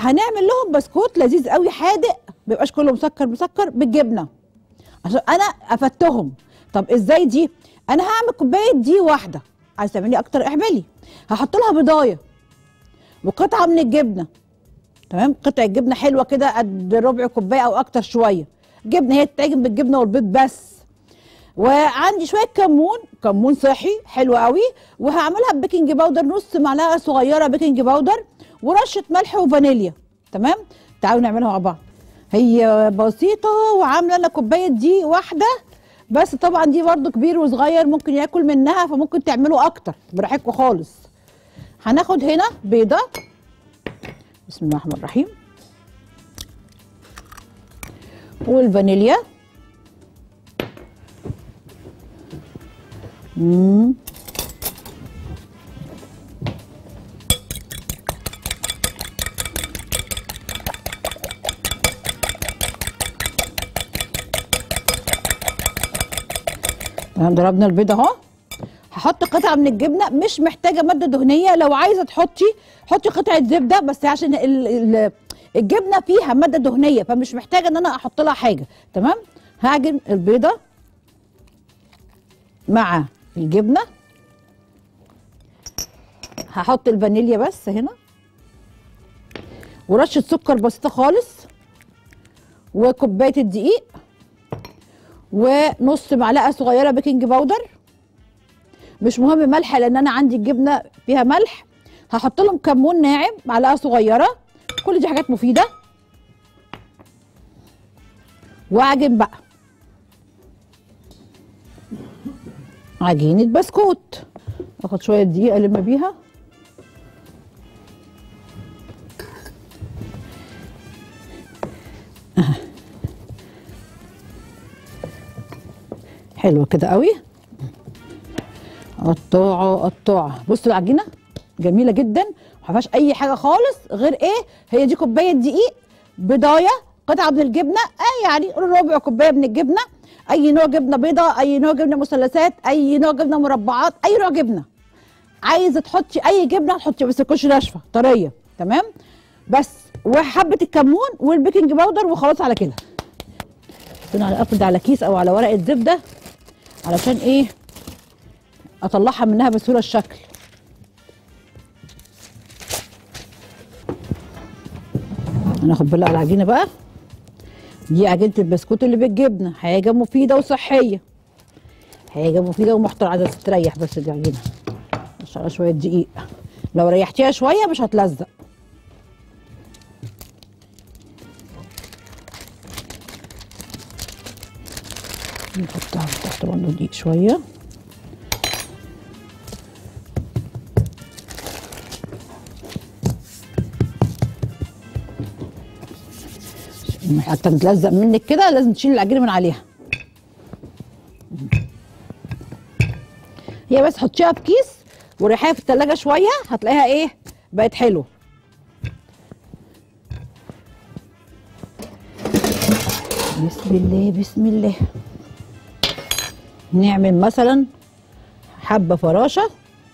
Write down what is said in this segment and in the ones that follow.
هنعمل لهم بسكوت لذيذ قوي حادق ما بيبقاش كله مسكر مسكر بالجبنه عشان انا افدتهم طب ازاي دي انا هعمل كوبايه دي واحده عايز تعملي اكتر اعملي هحط لها بضايه وقطعه من الجبنه تمام قطعه جبنه حلوه كده قد ربع كوبايه او اكتر شويه جبنه هي تتعجن بالجبنه والبيض بس وعندي شويه كمون كمون صحي حلو قوي وهعملها بيكنج باودر نص معلقه صغيره بيكنج باودر ورشه ملح وفانيليا تمام تعالوا نعملها مع بعض هي بسيطه وعامله لنا كوبايه دي واحده بس طبعا دي برضو كبير وصغير ممكن ياكل منها فممكن تعملوا اكتر براحتكم خالص هناخد هنا بيضه بسم الله الرحمن الرحيم والفانيليا مم. تمام ضربنا البيض اهو هحط قطعه من الجبنه مش محتاجه ماده دهنيه لو عايزه تحطي حطي قطعه زبده بس عشان ال ال الجبنه فيها ماده دهنيه فمش محتاجه ان انا احط لها حاجه تمام هعجن البيضه مع الجبنه هحط الفانيليا بس هنا ورشه سكر بسيطه خالص وكوبايه الدقيق ونص معلقه صغيره بيكنج باودر مش مهم ملح لان انا عندي الجبنه فيها ملح هحط لهم كمون ناعم معلقه صغيره كل دي حاجات مفيده واعجن بقى عجينه بسكوت اخد شويه دقيق الم بيها حلوه كده قوي قطعه قطعه بصوا العجينه جميله جدا ما فيهاش اي حاجه خالص غير ايه هي دي كوبايه دقيق بضايه قطعه من الجبنه اي يعني ربع كوبايه من الجبنه اي نوع جبنه بيضاء اي نوع جبنه مثلثات اي نوع جبنه مربعات اي نوع جبنه عايزه تحطي اي جبنه تحطي بس تكونش ناشفه طريه تمام بس وحبه الكمون والبيكنج باودر وخلاص على كده انا افرد على كيس او على ورقه زبده علشان ايه اطلعها منها بسهوله الشكل هناخد بالله على العجينه بقى دي عجينه البسكوت اللي بالجبنه حاجه مفيده وصحيه حاجه مفيده ومحترمه عايزه تستريح بس دي عجينه مش على شويه دقيق لو ريحتيها شويه مش هتلزق نحطها تحت برضه دقيق شويه حتى تلزق منك كده لازم تشيل العجينه من عليها هي بس حطيها في كيس وريحيها في التلاجة شويه هتلاقيها ايه بقت حلوه بسم الله بسم الله نعمل مثلا حبه فراشه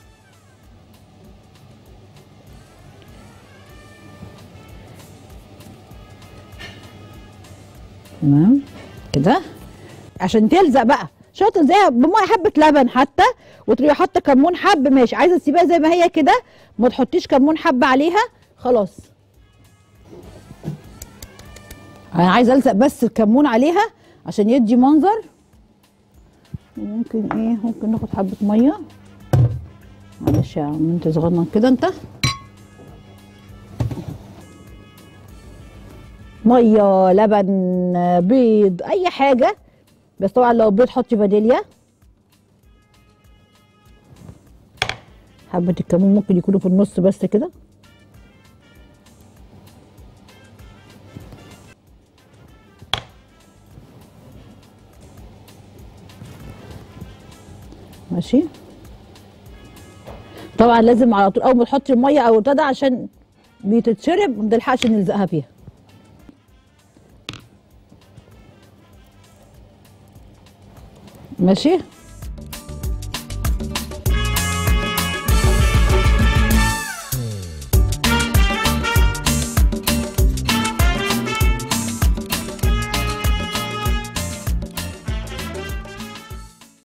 تمام كده عشان تلزق بقى شويه تلزقها بميه حبه لبن حتى وتروحي حاطه كمون حب ماشي عايزه تسيبيها زي ما هي كده ما تحطيش كمون حب عليها خلاص انا عايزه الزق بس الكمون عليها عشان يدي منظر ممكن ايه ممكن ناخد حبه ميه معلش يا عم انت صغنن كده انت ميه لبن بيض اي حاجه بس طبعا لو بيض حطي فانيليا حبه الكمون ممكن يكونوا في النص بس كده ماشي طبعا لازم على طول اول ما تحطي الميه او ابتدى عشان بتتشرب ما نلحقش نلزقها فيها ماشي